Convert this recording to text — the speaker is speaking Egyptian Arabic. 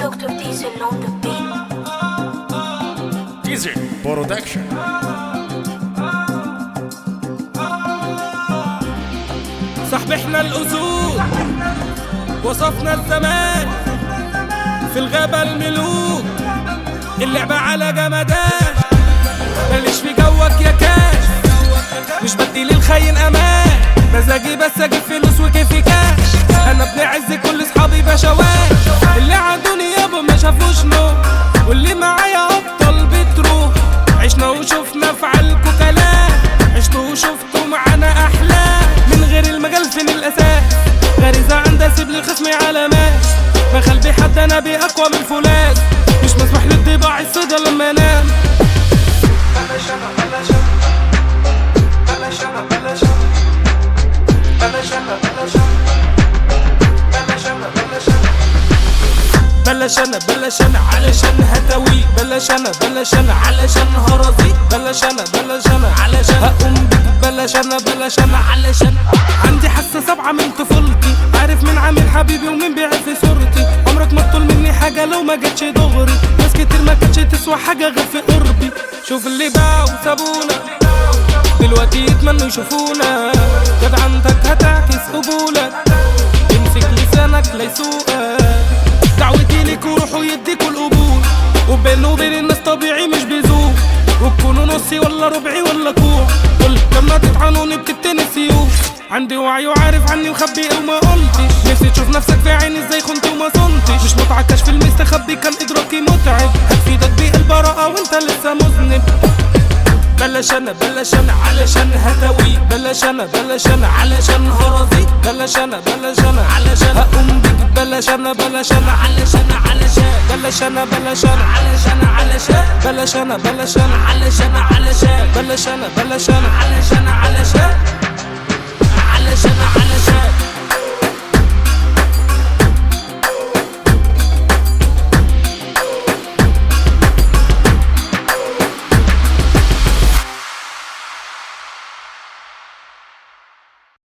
Dr. Diesel on the beat. ديزل برودكشن صاحب احنا الاسود وصفنا الزمان في الغابة الملوك اللعبة على جمدان ماليش في جوك يا كاش مش بدي للخاين امان مزاجي بس اجيب فلوس وكيفي كاش انا ابن عز كل اصحابي بشوات اللي عندوني يابا ما شافوش نور واللي معايا ابطال بتروح عشنا وشفنا في عالكو كلام عشتوا وشفتوا معانا احلام من غير المجال فين الاساس غريزة عندها سيب لخصمي علامات بخلبي حد انا باقوى من فولاذ مش مسمح لي الطباع الصدى لما انام بلاش انا بلاش انا بلاش انا بلاش انا بلاش انا بلاش انا بلاش انا بلاش انا بلاش انا بلاش انا علشان هتوي بلاش انا بلاش انا علشان هرزي بلاش انا بلاش انا علشان هقوم بيك بلاش انا بلاش انا علشان عندي حاسه سبعه من طفولتي عارف مين عامل حبيبي ومين بيعرف في صورتي عمرك ما تطول مني حاجه لو ما جاتش دغري ناس كتير ما كانتش تسوى حاجه غير في قربي شوف اللي باعوا وسابونا دلوقتي يتمنوا يشوفونا جدعنتك هتعكس قبولك امسك لسانك ليسوقك دعوتي ليك وروحوا يديكوا القبول وبينه وبين الناس طبيعي مش بيزوق وتكونوا نصي ولا ربعي ولا كوع قول لما تطعنوني بتتني سيوف عندي وعي وعارف عني وخبي وما قلتش نفسي تشوف نفسك في عيني ازاي خنت وما صنتش مش متعة كشف المستخبي كان ادراكي متعب هتفيدك بالبراءة وانت لسه مذنب بلاش انا بلاش انا علشان هتوي بلاش انا بلاش انا علشان هرزي بلاش انا بلاش انا علشان هقوم بيك بلاش انا بلاش انا علشان علشان بلاش انا بلاش انا علشان علشان بلاش انا بلاش انا علشان علشان بلاش انا بلاش انا علشان علشان علشان